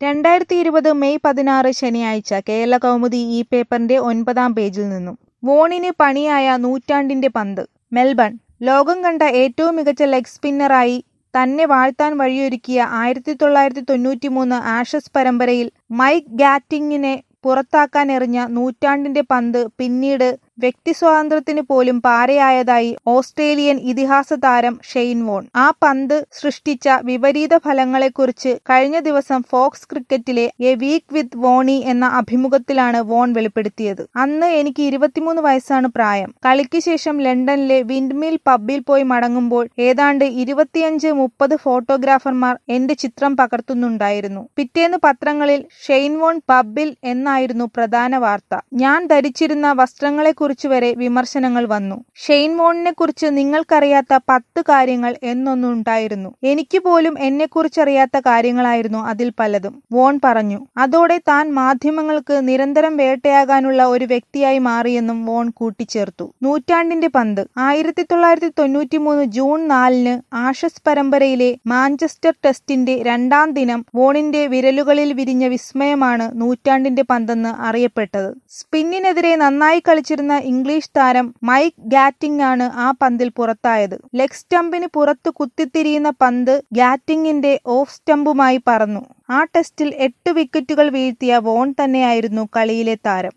രണ്ടായിരത്തി ഇരുപത് മെയ് പതിനാറ് ശനിയാഴ്ച കേരള കൗമുദി ഈ പേപ്പറിന്റെ ഒൻപതാം പേജിൽ നിന്നും വോണിന് പണിയായ നൂറ്റാണ്ടിന്റെ പന്ത് മെൽബൺ ലോകം കണ്ട ഏറ്റവും മികച്ച ലെഗ് സ്പിന്നറായി തന്നെ വാഴ്ത്താൻ വഴിയൊരുക്കിയ ആയിരത്തി തൊള്ളായിരത്തി തൊണ്ണൂറ്റിമൂന്ന് ആഷസ് പരമ്പരയിൽ മൈക്ക് ഗാറ്റിങ്ങിനെ പുറത്താക്കാനെറിഞ്ഞ നൂറ്റാണ്ടിന്റെ പന്ത് പിന്നീട് വ്യക്തിസ്വാതന്ത്ര്യത്തിന് പോലും പാരയായതായി ഓസ്ട്രേലിയൻ ഇതിഹാസ താരം ഷെയ്ൻ വോൺ ആ പന്ത് സൃഷ്ടിച്ച വിപരീത ഫലങ്ങളെക്കുറിച്ച് കഴിഞ്ഞ ദിവസം ഫോക്സ് ക്രിക്കറ്റിലെ എ വീക്ക് വിത്ത് വോണി എന്ന അഭിമുഖത്തിലാണ് വോൺ വെളിപ്പെടുത്തിയത് അന്ന് എനിക്ക് ഇരുപത്തിമൂന്ന് വയസ്സാണ് പ്രായം കളിക്ക് ശേഷം ലണ്ടനിലെ വിൻഡ്മിൽ പബ്ബിൽ പോയി മടങ്ങുമ്പോൾ ഏതാണ്ട് ഇരുപത്തിയഞ്ച് മുപ്പത് ഫോട്ടോഗ്രാഫർമാർ എന്റെ ചിത്രം പകർത്തുന്നുണ്ടായിരുന്നു പിറ്റേന്ന് പത്രങ്ങളിൽ ഷെയ്ൻ വോൺ പബ്ബിൽ എന്നായിരുന്നു പ്രധാന വാർത്ത ഞാൻ ധരിച്ചിരുന്ന വസ്ത്രങ്ങളെക്കുറിച്ച് വരെ വിമർശനങ്ങൾ വന്നു ഷെയ്ൻ വോണിനെ കുറിച്ച് നിങ്ങൾക്കറിയാത്ത പത്ത് കാര്യങ്ങൾ എന്നൊന്നുണ്ടായിരുന്നു എനിക്ക് പോലും എന്നെക്കുറിച്ചറിയാത്ത കാര്യങ്ങളായിരുന്നു അതിൽ പലതും വോൺ പറഞ്ഞു അതോടെ താൻ മാധ്യമങ്ങൾക്ക് നിരന്തരം വേട്ടയാകാനുള്ള ഒരു വ്യക്തിയായി മാറിയെന്നും വോൺ കൂട്ടിച്ചേർത്തു നൂറ്റാണ്ടിന്റെ പന്ത് ആയിരത്തി തൊള്ളായിരത്തി തൊണ്ണൂറ്റി മൂന്ന് ജൂൺ നാലിന് ആഷസ് പരമ്പരയിലെ മാഞ്ചസ്റ്റർ ടെസ്റ്റിന്റെ രണ്ടാം ദിനം വോണിന്റെ വിരലുകളിൽ വിരിഞ്ഞ വിസ്മയമാണ് നൂറ്റാണ്ടിന്റെ പന്തെന്ന് അറിയപ്പെട്ടത് സ്പിന്നിനെതിരെ നന്നായി കളിച്ചിരുന്ന ഇംഗ്ലീഷ് താരം മൈക്ക് ഗാറ്റിംഗ് ആണ് ആ പന്തിൽ പുറത്തായത് ലെഗ് സ്റ്റംപിന് പുറത്തു കുത്തിത്തിരിയുന്ന പന്ത് ഗാറ്റിങ്ങിന്റെ ഓഫ് സ്റ്റംപുമായി പറന്നു ആ ടെസ്റ്റിൽ എട്ട് വിക്കറ്റുകൾ വീഴ്ത്തിയ വോൺ തന്നെയായിരുന്നു കളിയിലെ താരം